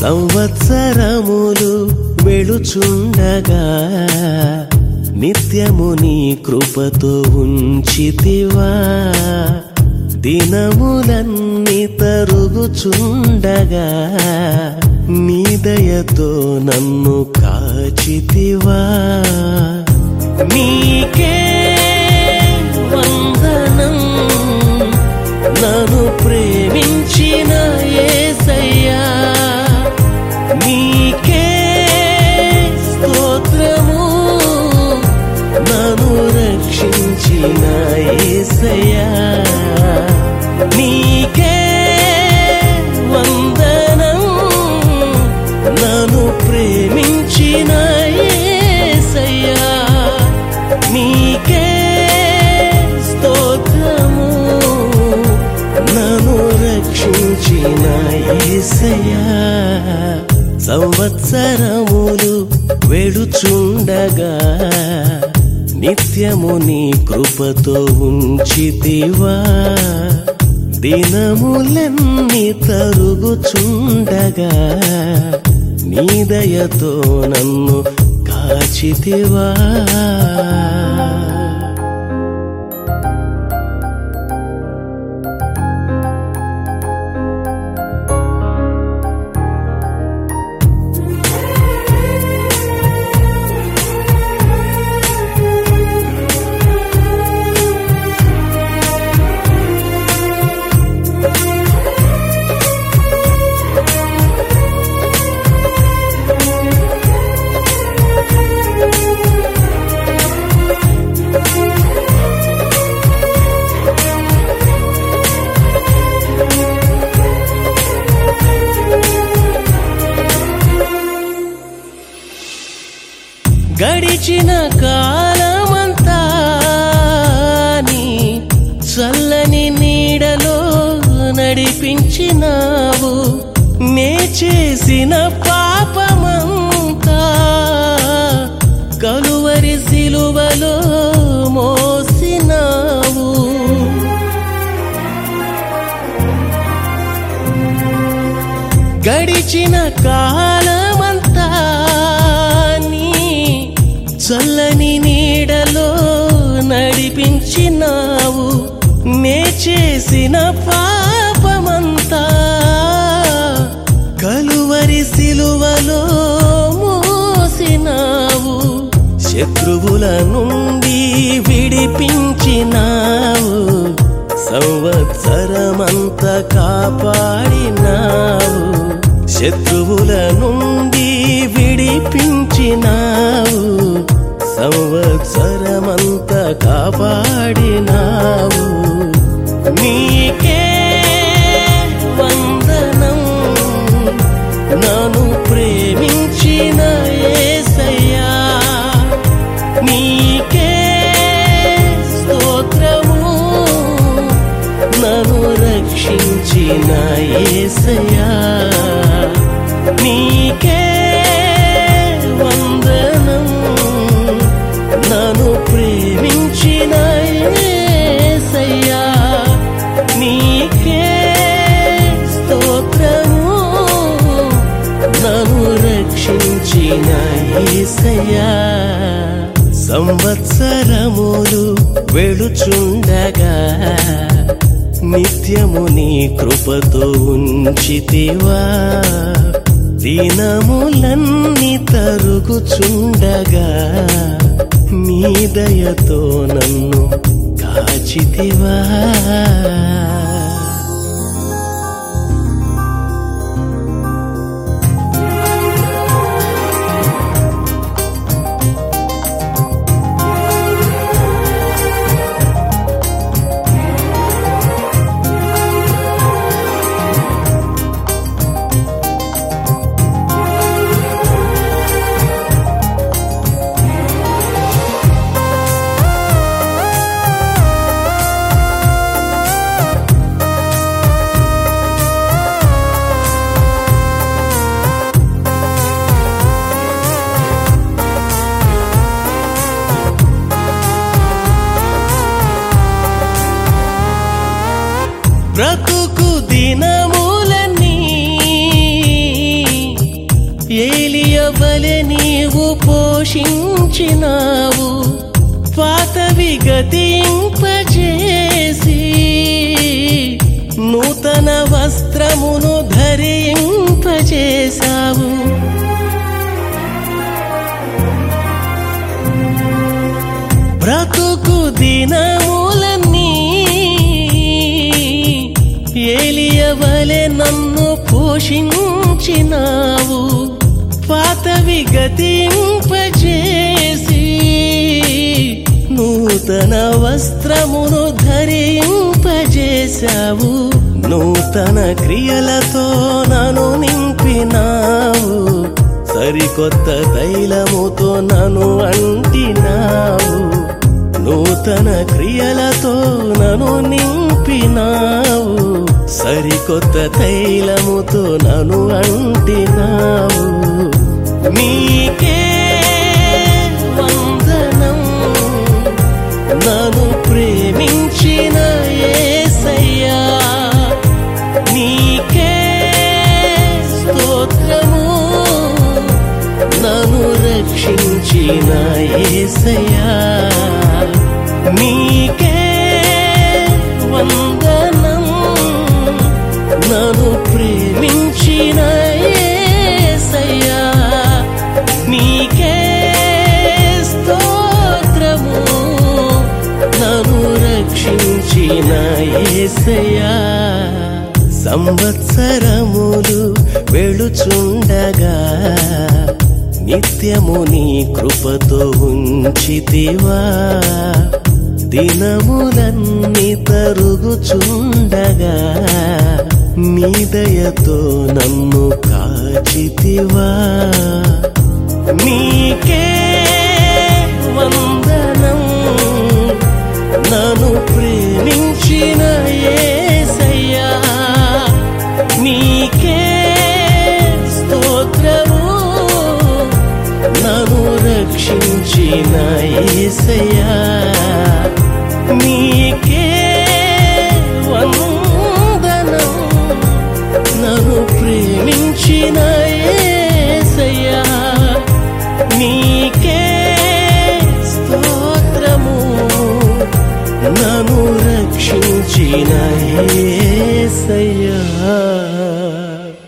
సంవత్సరములు వెళుచుండగా నిత్యము నీ కృపతో ఉంచితివా దినములన్నీ తరుగుచుండగా నీ దయతో నన్ను కాచితివా నీకే వందనం నన్ను ప్రేమించిన యేసయ్యా నీకే స్తోత్రము నన్ను రక్షించిన యేసయ్యా నీకే వందనం నన్ను ప్రేమించిన యేసయ్యా నీకే స్తోత్రము నన్ను రక్షించిన యేసయ్యా సంవత్సరములు వెడుచుండగా నిత్యము నీ కృపతో ఉంచితివా దినములన్నీ తరుగుచుండగా నీ దయతో నన్ను కాచితివా గడిచిన కాలమంతా నీ చల్లని నీడలో నడిపించినావు నే చేసిన పాపమంతా కలువరి సిలువలో మోసినావు గడిచిన కాలమంతా నీ చల్లని నీడలో నడిపించినావు నే చేసిన పాపమంతా కలువరి సిలువలో మోసినావు శత్రువుల నుండి విడిపించినావు సంవత్సరమంతా కాపాడినావు శత్రువుల నుండి విడిపించినావు సంవత్సరమంతా కాపాడినావు నీకే వందనం నన్ను ప్రేమించిన యేసయ్యా నీకే స్తోత్రము నన్ను రక్షించిన యేసయ్యా నీకే వందనం నన్ను ప్రేమించిన యేసయ్యా నీకే స్తోత్రము నన్ను రక్షించిన యేసయ్యా సంవత్సరములు వెళుచుండగా నిత్యము నీ కృపతో ఉంచితివా దినములన్నీ తరుగుచుండగా నీ దయతో నన్ను కాచితివా బ్రతుకు దినములన్నీ పోషించినావు పాతవి గతింపజేసి నూతన వస్త్రమును ధరింపజేశావు బ్రతుకు దినములన్నీ ఏలియవలె నన్ను పోషించినావు పాతవి గతింపజేసి నూతన వస్త్రమును ధరింపజేశావు నూతన క్రియలతో నన్ను నింపినావు సరికొత్త తైలముతో నన్ను అంటినావు నూతన క్రియలతో నన్ను నింపినావు సరికొత్త తైలముతో నన్ను అంటినావు నీకే వందనం నన్ను ప్రేమించిన యేసయ్యా నీకే స్తోత్రము నన్ను రక్షించిన యేసయ్యా నీకే వందనం నన్ను ప్రేమించిన యేసయ్యా నీకే స్తోత్రము నన్ను రక్షించిన యేసయ్యా సంవత్సరములు వెళుచుండగా నిత్యము నీ కృపతో ఉంచితివా దినములన్నీ తరుగుచుండగా నీ దయతో నన్ను కాచితివా నీకే వందనం నన్ను ప్రేమించిన యేసయ్యా నీకే స్తోత్రము నన్ను రక్షించిన యేసయ్యా నీకే వందనం నన్ను ప్రేమించిన యేసయ్యా నీకే స్తోత్రము నన్ను రక్షించిన యేసయ్యా